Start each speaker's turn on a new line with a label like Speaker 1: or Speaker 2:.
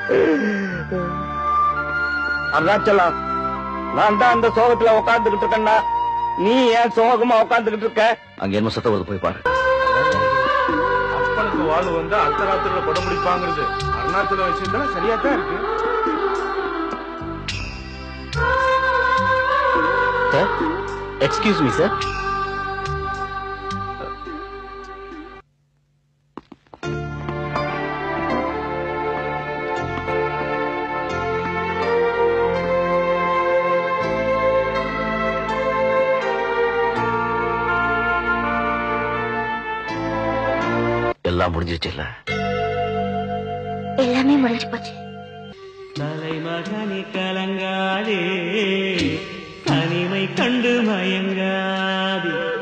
Speaker 1: அருணாச்சலம் நான் தான் அந்த சோகத்துல உட்காந்துக்கிட்டு இருக்கேன்னா நீ ஏன் சோகமா உட்காந்துக்கிட்டு இருக்க
Speaker 2: அங்க என்ன சத்தம் வருது போய் பாரு
Speaker 3: அப்பனுக்கு வாழ் வந்து அர்த்தராத்திரில படம் முடிப்பாங்கிறது அருணாச்சல விஷயம் தான் சரியா தான் இருக்கு
Speaker 2: சார் எக்ஸ்கியூஸ் மீ சார் எல்லாம் முடிஞ்சிருச்சு இல்ல
Speaker 4: எல்லாமே முடிஞ்சு போச்சு
Speaker 5: தலைமகனி கலங்காதே தனிமை கண்டு மயங்காதே